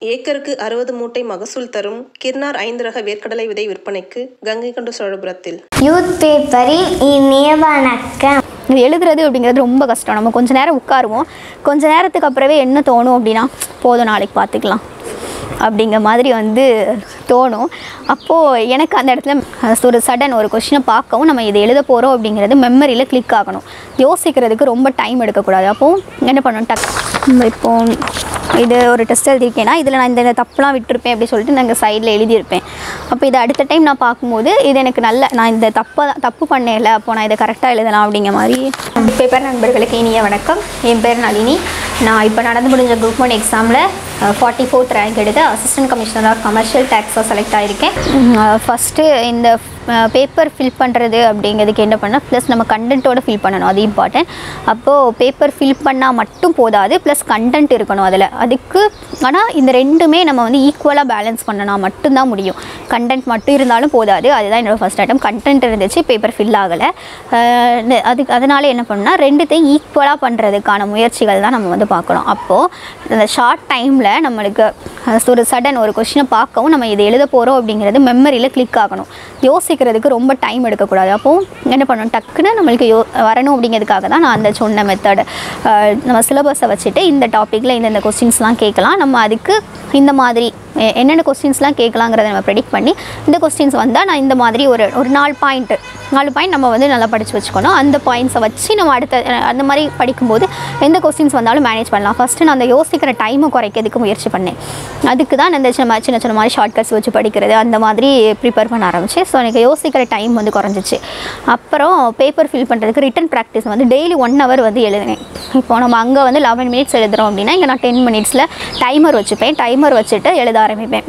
ஏக்கருக்கு அறுபது மூட்டை மகசூல் தரும் கிர்னார் ஐந்து ரக வேர்க்கடலை விதை விற்பனைக்கு கங்கை கொண்ட சோழபுரத்தில் யூத் பேப்பரின் இனிய வணக்கம் இது எழுதுறது அப்படிங்கிறது ரொம்ப கஷ்டம் நம்ம கொஞ்ச நேரம் உட்காருவோம் கொஞ்ச நேரத்துக்கு அப்புறமே என்ன தோணும் அப்படின்னா போதும் நாளைக்கு பார்த்துக்கலாம் அப்படிங்கிற மாதிரி வந்து தோணும் அப்போது எனக்கு அந்த இடத்துல அஹ், ஒரு சடன் ஒரு கொஷினை பார்க்கவும் நம்ம இதை எழுத போகிறோம் அப்படிங்கிறது மெமரியில் கிளிக் ஆகணும் யோசிக்கிறதுக்கு ரொம்ப டைம் எடுக்கக்கூடாது அப்போது என்ன பண்ணணும் டக் நம்ம இப்போ இது ஒரு டெஸ்ட் எழுதியிருக்கேன்னா இதில் நான் இந்த இந்த தப்புலாம் விட்டுருப்பேன் அப்படி சொல்லிட்டு நாங்கள் சைடில் எழுதியிருப்பேன் அப்போ இதை அடுத்த டைம் நான் பார்க்கும்போது இது எனக்கு நல்ல நான் இந்த தப்பை தப்பு பண்ணேல அப்போ நான் இதை கரெக்டாக எழுதலாம் அப்படிங்கிற மாதிரி பேப்பர் நண்பர்களுக்கு இனிய வணக்கம் என் பேர் நளினி நான் இப்போ நடந்து முடிஞ்ச குரூப் ஒன் எக்ஸாமில் ஃபார்ட்டி ஃபோர்த் ரேங்க் எடுத்து அசிஸ்டன்ட் கமிஷனர் ஆஃப் கமர்ஷியல் டேக்ஸாக செலக்ட் ஆகியிருக்கேன் ஃபஸ்ட்டு இந்த பேப்பர் ஃபில் பண்ணுறது அப்படிங்கிறதுக்கு என்ன பண்ணால் ப்ளஸ் நம்ம கண்டென்ட்டோட ஃபில் பண்ணணும் அது இம்பார்ட்டன்ட் அப்போது பேப்பர் ஃபில் பண்ணால் மட்டும் போதாது ப்ளஸ் கண்டென்ட் இருக்கணும் அதில் அதுக்கு ஆனால் இந்த ரெண்டுமே நம்ம வந்து ஈக்குவலாக பேலன்ஸ் பண்ணனா மட்டும்தான் முடியும் கண்டென்ட் மட்டும் இருந்தாலும் போதாது அதுதான் என்னோடய ஃபஸ்ட் ஐட்டம் கண்டென்ட் இருந்துச்சு பேப்பர் ஃபில் ஆகலை அதுக்கு அதனால் என்ன பண்ணால் ரெண்டுத்தையும் ஈக்குவலாக பண்ணுறதுக்கான முயற்சிகள் தான் நம்ம வந்து பார்க்கணும் அப்போது இந்த ஷார்ட் டைமில் நம்மளுக்கு அஹ், ஒரு சடன் ஒரு கொஷினை பார்க்கவும் நம்ம இதை எழுத போகிறோம் அப்படிங்கிறது மெமரியில் கிளிக் ஆகணும் யோசிக்கிறதுக்கு ரொம்ப டைம் எடுக்கக்கூடாது அப்போது என்ன பண்ணணும் டக்குன்னு நம்மளுக்கு யோ வரணும் அப்படிங்கிறதுக்காக தான் நான் அந்த சொன்ன மெத்தடு நம்ம சிலபஸை வச்சுட்டு இந்த டாப்பிக்கில் இந்த இந்த கொஸ்டின்ஸ்லாம் கேட்கலாம் நம்ம அதுக்கு இந்த மாதிரி எ- என்னென்ன கொஸ்டின்ஸ்லாம் கேட்கலாங்கிறத நம்ம ப்ரெடிக்ட் பண்ணி இந்த கொஸ்டின்ஸ் வந்தால் நான் இந்த மாதிரி ஒரு ஒரு நாலு பாயிண்ட்டு நாலு பாயிண்ட் நம்ம வந்து நல்லா படித்து வச்சுக்கணும் அந்த பாயிண்ட்ஸை வச்சு நம்ம அடுத்த அஹ், அந்த மாதிரி படிக்கும்போது எந்த கொஸ்டின்ஸ் வந்தாலும் மேனேஜ் பண்ணலாம் ஃபஸ்ட்டு நான் அந்த யோசிக்கிற டைமை குறைக்கிறதுக்கு முயற்சி பண்ணேன் அதுக்கு தான் நான் இந்த சின்ன சின்ன சின்ன மாதிரி ஷார்ட்கட்ஸ் வச்சு படிக்கிறது அந்த மாதிரி ப்ரிப்பேர் பண்ண ஆரம்பித்தேன் ஸோ எனக்கு யோசிக்கிற டைம் வந்து குறைஞ்சிச்சு அப்புறம் பேப்பர் ஃபில் பண்ணுறதுக்கு ரிட்டன் ப்ராக்டிஸ் வந்து டெய்லி ஒன் ஹவர் வந்து எழுதினேன் இப்போ நம்ம அங்கே வந்து லெவன் மினிட்ஸ் எழுதுறோம் அப்படின்னா இங்கே நான் டென் மினிட்ஸில் டைமர் வச்சுப்பேன் டைமர் வச்சுட்டு எழுத ஆரம்பிப்பேன்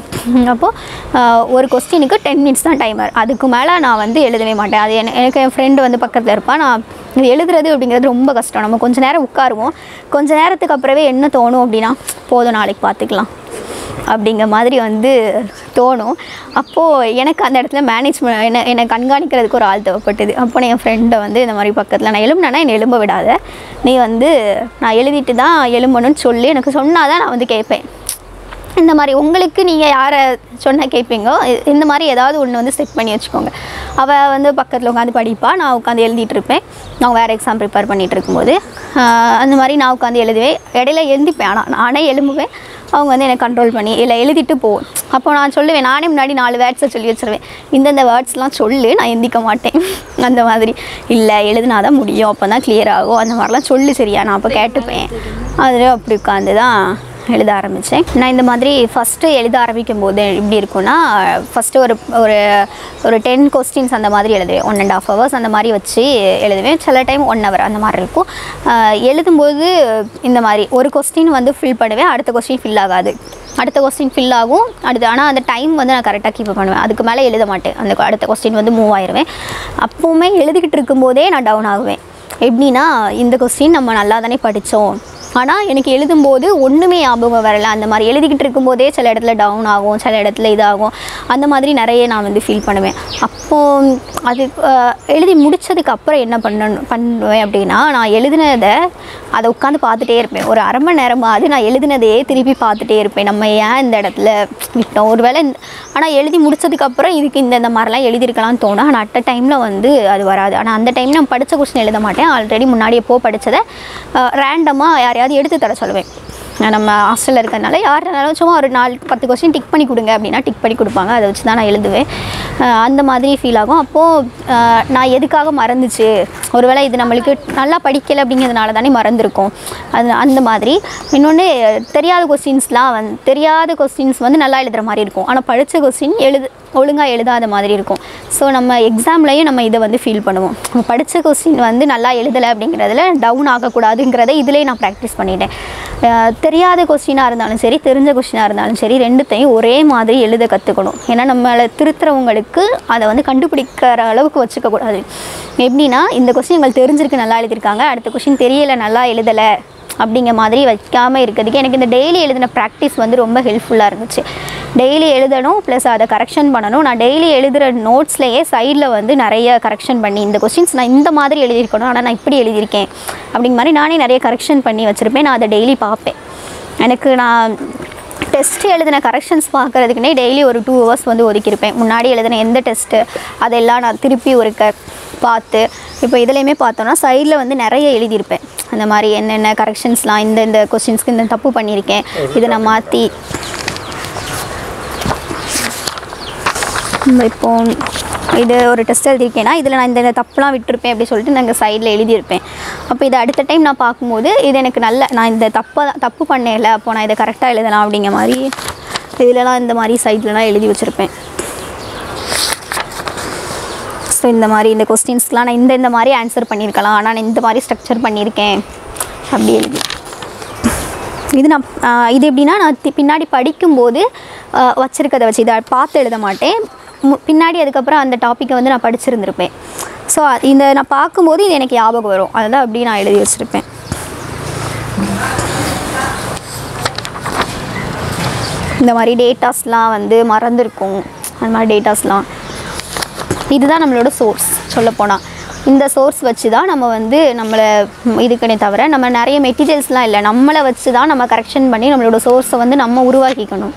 அப்போது ஒரு கொஸ்டினுக்கு டென் மினிட்ஸ் தான் டைமர் அதுக்கு மேலே நான் வந்து எழுதவே மாட்டேன் அது என- எனக்கு என் ஃப்ரெண்டு வந்து பக்கத்தில் இருப்பான் நான் இது எழுதுறது அப்படிங்கிறது ரொம்ப கஷ்டம் நம்ம கொஞ்ச நேரம் உட்காருவோம் கொஞ்ச நேரத்துக்கு அப்புறமே என்ன தோணும் அப்படின்னா போதும் நாளைக்கு பார்த்துக்கலாம் அப்படிங்கிற மாதிரி வந்து தோணும் அப்போது எனக்கு அந்த இடத்துல மேனேஜ் பண்ண என்ன என்னை கண்காணிக்கிறதுக்கு ஒரு ஆள் தேவைப்பட்டது அப்போ நான் என் ஃப்ரெண்டை வந்து இந்த மாதிரி பக்கத்தில் நான் எலும்புனா என்னை எலும்ப விடாத நீ வந்து நான் எழுதிட்டு தான் எலும்பணும்னு சொல்லி எனக்கு சொன்னால் தான் நான் வந்து கேட்பேன் இந்த மாதிரி உங்களுக்கு நீங்கள் யாரை சொன்னால் கேட்பீங்கோ இ- இந்த மாதிரி ஏதாவது ஒன்று வந்து செட் பண்ணி வச்சுக்கோங்க அவள் வந்து பக்கத்தில் உட்காந்து படிப்பா நான் உட்காந்து எழுதிட்டு இருப்பேன் நான் வேறு எக்ஸாம் ப்ரிப்பேர் பண்ணிகிட்டு இருக்கும்போது ஆஹ், அந்த மாதிரி நான் உட்காந்து எழுதுவேன் இடையில எழுந்திப்பேன் ஆனால் நானே எழும்புவேன் அவங்க வந்து என்னை கண்ட்ரோல் பண்ணி இல்லை எழுதிட்டு போ அப்போ நான் சொல்லுவேன் நானே முன்னாடி நாலு வேர்ட்ஸை சொல்லி வச்சிருவேன் இந்தந்த வேர்ட்ஸ்லாம் சொல்லு நான் எந்திக்க மாட்டேன் அந்த மாதிரி இல்லை எழுதுனா தான் முடியும் அப்போ தான் clear ஆகும் அந்த மாதிரிலாம் சொல்லு சரியா நான் அப்போ கேட்டுப்பேன் அதில் அப்படி உட்காந்து தான் எழுத ஆரம்பித்தேன் நான் இந்த மாதிரி ஃபஸ்ட்டு எழுத ஆரம்பிக்கும் போது எப்படி இருக்கும்னா ஃபஸ்ட்டு ஒரு ஒரு ஒரு டென் கொஸ்டின்ஸ் அந்த மாதிரி எழுதுவேன் ஒன் அண்ட் ஆஃப் ஹவர்ஸ் அந்த மாதிரி வச்சு எழுதுவேன் சில டைம் ஒன் ஹவர் அந்த மாதிரி இருக்கும் ஆஹ் எழுதும்போது இந்த மாதிரி ஒரு கொஸ்டின் வந்து ஃபில் பண்ணுவேன் அடுத்த கொஸ்டின் ஃபில் ஆகாது அடுத்த கொஸ்டின் ஃபில் ஆகும் அடுத்து ஆனால் அந்த டைம் வந்து நான் கரெக்டாக கீப் பண்ணுவேன் அதுக்கு மேலே எழுத மாட்டேன் அந்த அடுத்த கொஸ்டின் வந்து மூவ் ஆயிடுவேன் அப்போவுமே எழுதிக்கிட்டு இருக்கும்போதே நான் டவுன் ஆகுவேன் எப்படின்னா இந்த கொஸ்டின் நம்ம நல்லா தானே படித்தோம் ஆனால் எனக்கு எழுதும்போது ஒன்றுமே ஞாபகம் வரல அந்த மாதிரி எழுதிக்கிட்டு இருக்கும்போதே சில இடத்துல டவுன் ஆகும் சில இடத்துல இதாகும் அந்த மாதிரி நிறைய நான் வந்து ஃபீல் பண்ணுவேன் அப்போது அது அஹ், எழுதி முடிச்சதுக்கு அப்புறம் என்ன பண்ணணும் பண்ணுவேன் அப்படின்னா நான் எழுதினதை அதை உட்காந்து பார்த்துட்டே இருப்பேன் ஒரு அரை மணி நேரமாவது நான் எழுதினதையே திருப்பி பார்த்துட்டே இருப்பேன் நம்ம ஏன் இந்த இடத்துல விட்டோம் ஒருவேளை ஆனால் எழுதி முடிச்சதுக்கப்புறம் இதுக்கு இந்த இந்த மாதிரிலாம் எழுதியிருக்கலாம்னு தோணும் ஆனால் அட் டைமில் வந்து அது வராது ஆனால் அந்த டைம் நான் படித்த கொஸ்டின் எழுத மாட்டேன் ஆல்ரெடி முன்னாடி எப்போ படித்ததை ரேண்டமாக யாரையாவது எடுத்து தர சொல்லுவேன் நம்ம ஹாஸ்டலில் இருக்கிறதுனால யாருனாலும் சும்மா ஒரு நாலு பத்து கொஸ்டின் டிக் பண்ணி கொடுங்க அப்படின்னா டிக் பண்ணி கொடுப்பாங்க அதை வச்சு தான் நான் எழுதுவேன் அஹ் அந்த மாதிரி ஃபீல் ஆகும் அப்போது நான் எதுக்காக மறந்துச்சு ஒருவேளை இது நம்மளுக்கு நல்லா படிக்கலை அப்படிங்கிறதுனால தானே மறந்துருக்கும் அது அந்த மாதிரி இன்னொன்று தெரியாத கொஸ்டின்ஸ்லாம் வந்து தெரியாத கொஸ்டின்ஸ் வந்து நல்லா எழுதுகிற மாதிரி இருக்கும் ஆனால் படித்த கொஸ்டின் எழுது ஒழுங்காக எழுதாத மாதிரி இருக்கும் ஸோ நம்ம எக்ஸாம்லையும் நம்ம இதை வந்து ஃபீல் பண்ணுவோம் நம்ம படித்த கொஸ்டின் வந்து நல்லா எழுதலை அப்படிங்கிறதுல டவுன் ஆகக்கூடாதுங்கிறத இதிலே நான் ப்ராக்டிஸ் பண்ணிட்டேன் அஹ் தெரியாத கொஸ்டினாக இருந்தாலும் சரி தெரிஞ்ச கொஸ்டினாக இருந்தாலும் சரி ரெண்டுத்தையும் ஒரே மாதிரி எழுத கற்றுக்கணும் ஏன்னா நம்மளை திருத்துறவங்களுக்கு அதை வந்து கண்டுபிடிக்கிற அளவுக்கு வச்சுக்கக்கூடாது எப்படின்னா இந்த கொஸ்டின் உங்களுக்கு தெரிஞ்சிருக்கு நல்லா எழுதியிருக்காங்க அடுத்த கொஸ்டின் தெரியலை நல்லா எழுதலை அப்படிங்கிற மாதிரி வைக்காமல் இருக்கிறதுக்கு எனக்கு இந்த டெய்லி எழுதின ப்ராக்டிஸ் வந்து ரொம்ப ஹெல்ப்ஃபுல்லாக இருந்துச்சு டெய்லி எழுதணும் ப்ளஸ் அதை கரெக்ஷன் பண்ணணும் நான் டெய்லி எழுதுகிற நோட்ஸ்லேயே சைடில் வந்து நிறைய கரெக்ஷன் பண்ணி இந்த கொஸ்டின்ஸ் நான் இந்த மாதிரி எழுதியிருக்கணும் ஆனால் நான் இப்படி எழுதியிருக்கேன் அப்படிங்கிற மாதிரி நானே நிறைய கரெக்ஷன் பண்ணி வச்சுருப்பேன் நான் அதை டெய்லி பார்ப்பேன் எனக்கு நான் டெஸ்ட் எழுதின கரெக்ஷன்ஸ் பார்க்குறதுக்குனே டெய்லி ஒரு டூ ஹவர்ஸ் வந்து ஒதுக்கியிருப்பேன் முன்னாடி எழுதின எந்த டெஸ்ட்டு அதெல்லாம் நான் திருப்பி ஒரு க பார்த்து இப்போ இதுலேயுமே பார்த்தோன்னா சைடில் வந்து நிறைய எழுதியிருப்பேன் அந்த மாதிரி என்னென்ன கரெக்ஷன்ஸ்லாம் இந்த இந்த கொஸ்டின்ஸ்க்கு இந்த தப்பு பண்ணியிருக்கேன் இதை நான் மாற்றி இப்போ இது ஒரு டெஸ்ட் எழுதியிருக்கேன்னா இதில் நான் இந்த இந்த தப்புலாம் விட்டுருப்பேன் அப்படி சொல்லிட்டு நாங்கள் சைடில் எழுதியிருப்பேன் அப்போ இதை அடுத்த டைம் நான் பார்க்கும்போது இது எனக்கு நல்ல நான் இந்த தப்பை தப்பு பண்ணேல அப்போ நான் இதை கரெக்டாக எழுதலாம் அப்படிங்கிற மாதிரி இதிலலாம் இந்த மாதிரி சைட்லலாம் எழுதி வச்சுருப்பேன் ஸோ இந்த மாதிரி இந்த கொஸ்டின்ஸ்க்கெலாம் நான் இந்த இந்த மாதிரி ஆன்சர் பண்ணியிருக்கலாம் ஆனால் நான் இந்த மாதிரி ஸ்ட்ரக்சர் பண்ணியிருக்கேன் அப்படி எழுதி இது நான் ஆஹ் இது எப்படின்னா நான் தி- பின்னாடி படிக்கும்போது ஆஹ் வச்சிருக்கதை வச்சு இதை பார்த்து எழுத மாட்டேன் மு- பின்னாடி அதுக்கப்புறம் அந்த டாப்பிக்கை வந்து நான் படிச்சிருந்திருப்பேன் ஸோ இந்த நான் பார்க்கும்போது இது எனக்கு ஞாபகம் வரும் அதெல்லாம் அப்படி நான் எழுதி வச்சுருப்பேன் இந்த மாதிரி டேட்டாஸ்லாம் வந்து மறந்துருக்கும் அந்த மாதிரி டேட்டாஸ்லாம் இதுதான் நம்மளோட சோர்ஸ் சொல்லப்போனால் இந்த சோர்ஸ் வச்சு தான் நம்ம வந்து நம்மளை ம், இதுக்குனே தவிர நம்ம நிறைய மெட்டீரியல்ஸ்லாம் இல்லை நம்மளை வச்சு தான் நம்ம கரெக்ஷன் பண்ணி நம்மளோட சோர்ஸை வந்து நம்ம உருவாக்கிக்கணும்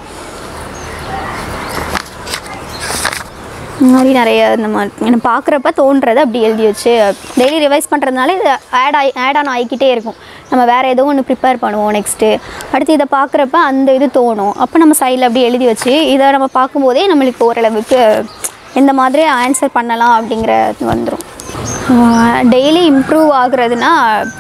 இந்த மாதிரி நிறைய இந்த மாதிரி எனக்கு பார்க்குறப்ப தோன்றதை அப்படி எழுதி வச்சு டெய்லி ரிவைஸ் பண்ணுறதுனால இது ஆட் ஆகி ஆட் ஆன் ஆகிக்கிட்டே இருக்கும் நம்ம வேறு ஏதோ ஒன்று ப்ரிப்பேர் பண்ணுவோம் நெக்ஸ்ட்டு அடுத்து இதை பார்க்குறப்ப அந்த இது தோணும் அப்போ நம்ம சைடில் அப்படி எழுதி வச்சு இதை நம்ம பார்க்கும்போதே நம்மளுக்கு ஓரளவுக்கு எந்த மாதிரி ஆன்சர் பண்ணலாம் அப்படிங்கிறது வந்துடும் டெய்லி இம்ப்ரூவ் ஆகுறதுனா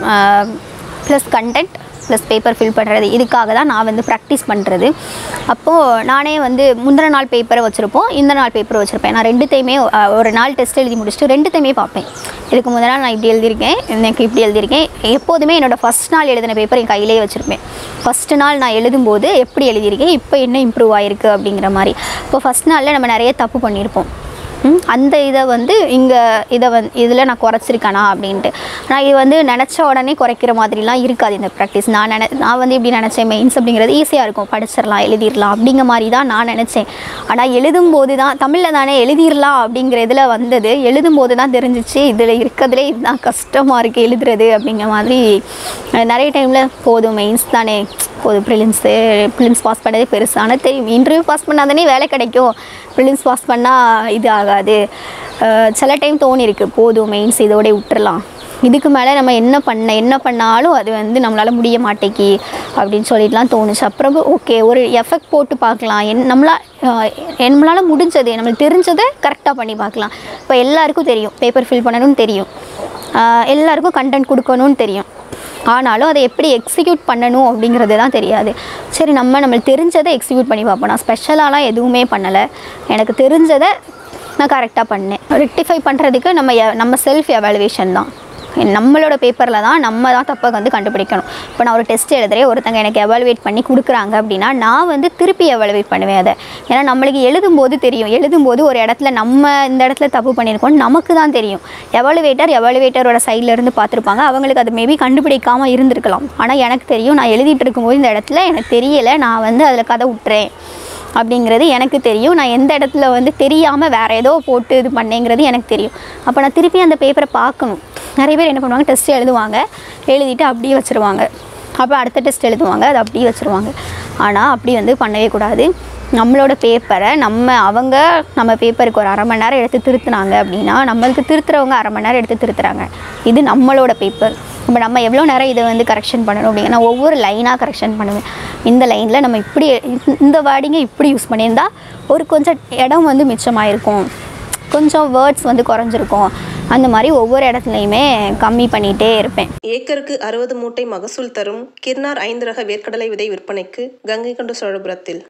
plus content plus paper fill பண்ணுறது இதுக்காக தான் நான் வந்து ப்ராக்டிஸ் பண்ணுறது அப்போது நானே வந்து முந்தின நாள் பேப்பரை வச்சுருப்போம் இந்த நாள் பேப்பர் வச்சுருப்பேன் நான் ரெண்டுத்தையுமே அஹ், ஒரு நாள் டெஸ்ட் எழுதி முடிச்சுட்டு ரெண்டுத்தையுமே பார்ப்பேன் இதுக்கு முதல் நாள் நான் இப்படி எழுதியிருக்கேன் எனக்கு இப்படி எழுதியிருக்கேன் எப்போதுமே என்னோடய ஃபஸ்ட் நாள் எழுதின பேப்பர் என் கையிலேயே வச்சுருப்பேன் ஃபஸ்ட்டு நாள் நான் எழுதும்போது எப்படி எழுதியிருக்கேன் இப்போ என்ன இம்ப்ரூவ் ஆகிருக்கு அப்படிங்கிற மாதிரி இப்போ ஃபஸ்ட் நாளில் நம்ம நிறைய தப்பு பண்ணியிருப்போம் ம், அந்த இதை வந்து இங்கே இதை வந்து இதில் நான் குறைச்சிருக்கேனா அப்படின்ட்டு நான் இது வந்து நினச்ச உடனே குறைக்கிற மாதிரிலாம் இருக்காது இந்த ப்ராக்டிஸ் நான் நினை நான் வந்து இப்படி நினச்சேன் மெயின்ஸ் அப்படிங்கிறது ஈஸியாக இருக்கும் படிச்சிடலாம் எழுதிடலாம் அப்படிங்கிற மாதிரி தான் நான் நினச்சேன் ஆனால் எழுதும்போது தான் தமிழில் தானே எழுதிடலாம் அப்படிங்கிற இதில் வந்தது எழுதும்போது தான் தெரிஞ்சிச்சு இதில் இருக்கிறதுலே இதுதான் கஷ்டமாக இருக்குது எழுதுறது அப்படிங்கிற மாதிரி அஹ், நிறைய டைமில் போதும் மெயின்ஸ் தானே போதும் ப்ரிலிம்ஸு ப்ரிலிம்ஸ் பாஸ் பண்ணதே பெருசு ஆனால் தெரியும் இன்டர்வியூ பாஸ் பண்ணாதானே வேலை கிடைக்கும் ப்ரிலிம்ஸ் பாஸ் பண்ணால் இது ஆகாது அஹ் சில டைம் தோணிருக்கு போதும் மெயின்ஸ் இதோட விட்டுறலாம் இதுக்கு மேலே நம்ம என்ன பண்ண என்ன பண்ணாலும் அது வந்து நம்மளால் முடிய மாட்டேக்கி அப்படின்னு சொல்லிட்டுலாம் தோணுச்சு அப்புறம் ஓகே ஒரு எஃபெக்ட் போட்டு பார்க்கலாம் என் நம்மளா அஹ் நம்மளால் முடிஞ்சது நம்மளுக்கு தெரிஞ்சதை கரெக்டாக பண்ணி பார்க்கலாம் இப்போ எல்லாருக்கும் தெரியும் பேப்பர் ஃபில் பண்ணணும்னு தெரியும் அஹ் எல்லாருக்கும் கண்டென்ட் கொடுக்கணும்னு தெரியும் ஆனாலும் அதை எப்படி எக்ஸிக்யூட் பண்ணணும் அப்படிங்கிறது தான் தெரியாது சரி நம்ம நம்மளுக்கு தெரிஞ்சதை எக்ஸிக்யூட் பண்ணி பார்ப்போம் நான் ஸ்பெஷலாலாம் எதுவுமே பண்ணலை எனக்கு தெரிஞ்சதை நான் கரெக்டாக பண்ணேன் ரெக்டிஃபை பண்ணுறதுக்கு நம்ம எ- நம்ம செல்ஃப் எவாலுவேஷன் தான் நம்மளோட பேப்பரில் தான் நம்ம தான் தப்பை வந்து கண்டுபிடிக்கணும் இப்போ நான் ஒரு டெஸ்ட் எழுதுறேன் ஒருத்தங்க எனக்கு எவாலுவேட் பண்ணி கொடுக்குறாங்க அப்படின்னா நான் வந்து திருப்பி எவாலுவேட் பண்ணுவேன் அதை ஏன்னா நம்மளுக்கு எழுதும்போது தெரியும் எழுதும்போது ஒரு இடத்துல நம்ம இந்த இடத்துல தப்பு பண்ணியிருக்கோம் நமக்கு தான் தெரியும் எவாலுவேட்டர் எவாலுவேட்டரோட சைடில் இருந்து பார்த்துருப்பாங்க அவங்களுக்கு அது மேபி கண்டுபிடிக்காமல் இருந்திருக்கலாம் ஆனால் எனக்கு தெரியும் நான் எழுதிட்டு இருக்கும்போது இந்த இடத்துல எனக்கு தெரியலை நான் வந்து அதில் கதை விட்டுறேன் அப்படிங்கிறது எனக்கு தெரியும் நான் எந்த இடத்துல வந்து தெரியாமல் வேறு ஏதோ போட்டு இது பண்ணேங்கிறது எனக்கு தெரியும் அப்போ நான் திருப்பி அந்த பேப்பரை பார்க்கணும் நிறைய பேர் என்ன பண்ணுவாங்க டெஸ்ட் எழுதுவாங்க எழுதிட்டு அப்படியே வச்சுருவாங்க அப்போ அடுத்த டெஸ்ட் எழுதுவாங்க அது அப்படியே வச்சுருவாங்க ஆனால் அப்படி வந்து பண்ணவே கூடாது நம்மளோட பேப்பரை நம்ம அவங்க நம்ம பேப்பருக்கு ஒரு அரை மணி நேரம் எடுத்து திருத்துனாங்க அப்படின்னா நம்மளுக்கு திருத்துறவங்க அரை மணி நேரம் எடுத்து திருத்துறாங்க இது நம்மளோட பேப்பர் இப்போ நம்ம எவ்வளோ நேரம் இதை வந்து கரெக்ஷன் பண்ணணும் அப்படிங்க நான் ஒவ்வொரு லைனாக கரெக்ஷன் பண்ணுவேன் இந்த லைனில் நம்ம இப்படி இந்த- இந்த வேர்டிங்கை இப்படி யூஸ் பண்ணியிருந்தா ஒரு கொஞ்சம் இடம் வந்து மிச்சமாயிருக்கும் கொஞ்சம் வேர்ட்ஸ் வந்து குறைஞ்சிருக்கும் அந்த மாதிரி ஒவ்வொரு இடத்துலையுமே கம்மி பண்ணிகிட்டே இருப்பேன் ஏக்கருக்கு அறுபது மூட்டை மகசூல் தரும் கிர்னார் ஐந்து ரக வேர்க்கடலை விதை விற்பனைக்கு கங்கை கொண்ட சோழபுரத்தில்